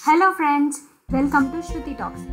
hello friends welcome to Shruti talks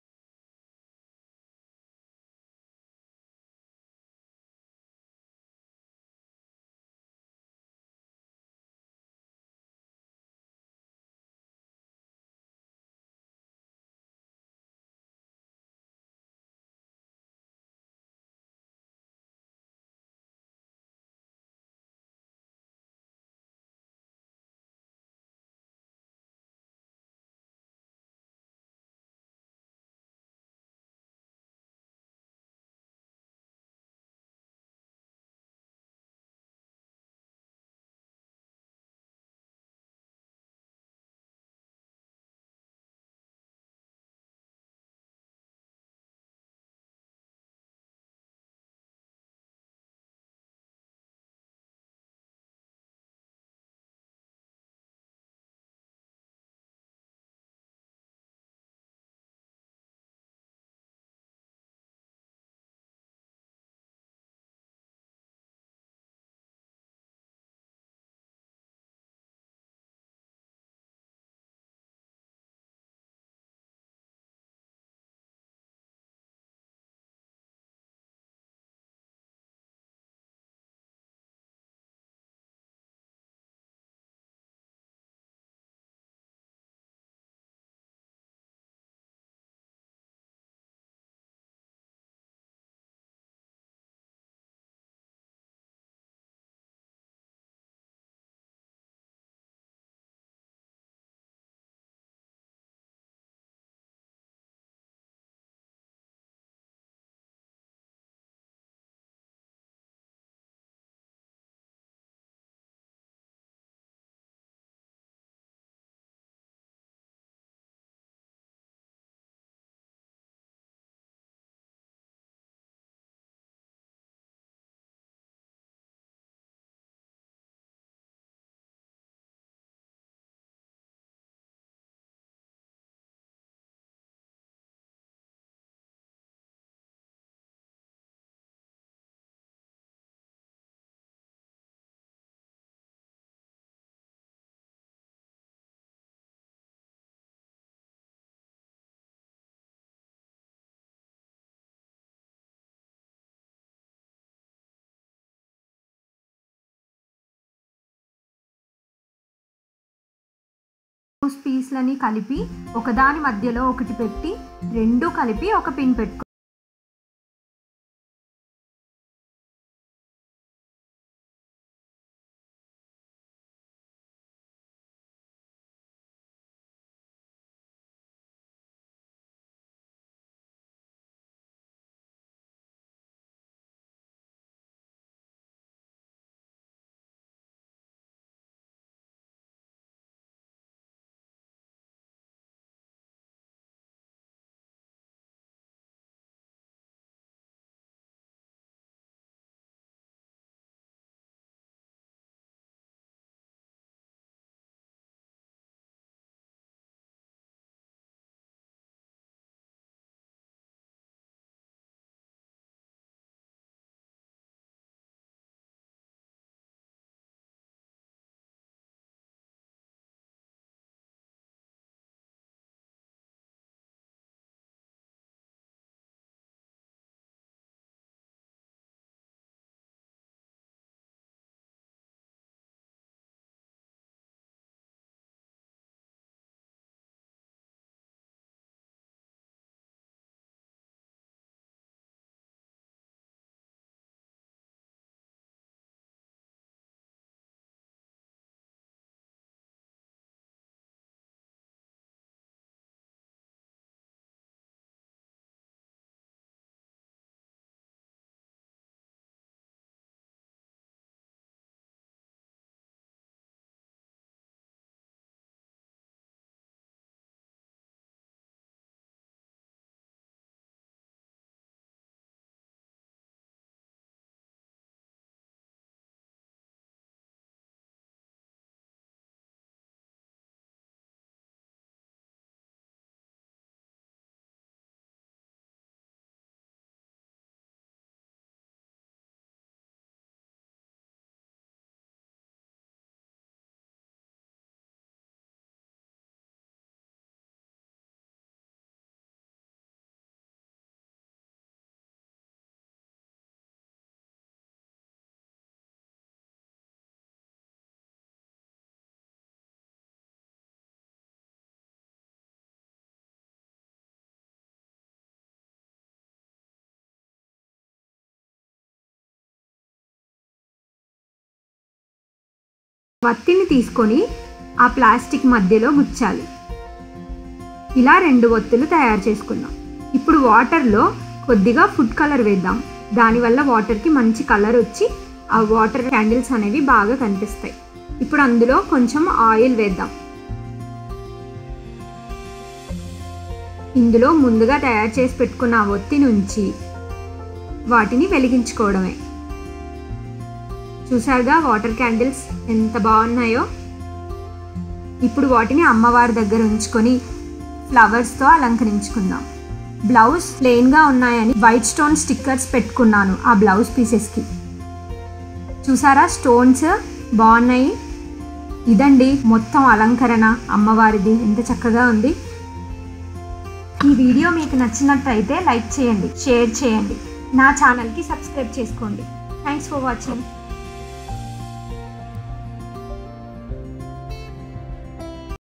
పీస్లని కలిపి ఒకదాని మధ్యలో ఒకటి పెట్టి రెండు కలిపి ఒక పిన్ పెట్టుకో వత్తిని తీసుకొని ఆ ప్లాస్టిక్ మధ్యలో గుచ్చాలి ఇలా రెండు ఒత్తులు తయారు చేసుకుందాం ఇప్పుడు వాటర్లో కొద్దిగా ఫుడ్ కలర్ వేద్దాం దానివల్ల వాటర్కి మంచి కలర్ వచ్చి ఆ వాటర్ క్యాండిల్స్ అనేవి బాగా కనిపిస్తాయి ఇప్పుడు అందులో కొంచెం ఆయిల్ వేద్దాం ఇందులో ముందుగా తయారు చేసి పెట్టుకున్న ఆ ఒత్తి నుంచి వాటిని వెలిగించుకోవడమే చూసారుగా వాటర్ క్యాండిల్స్ ఎంత బాగున్నాయో ఇప్పుడు వాటిని అమ్మవారి దగ్గర ఉంచుకొని ఫ్లవర్స్తో అలంకరించుకుందాం బ్లౌజ్ ప్లెయిన్గా ఉన్నాయని వైట్ స్టోన్ స్టిక్కర్స్ పెట్టుకున్నాను ఆ బ్లౌజ్ పీసెస్కి చూసారా స్టోన్స్ బాగున్నాయి ఇదండి మొత్తం అలంకరణ అమ్మవారిది ఎంత చక్కగా ఉంది ఈ వీడియో మీకు నచ్చినట్టయితే లైక్ చేయండి షేర్ చేయండి నా ఛానల్కి సబ్స్క్రైబ్ చేసుకోండి థ్యాంక్స్ ఫర్ వాచింగ్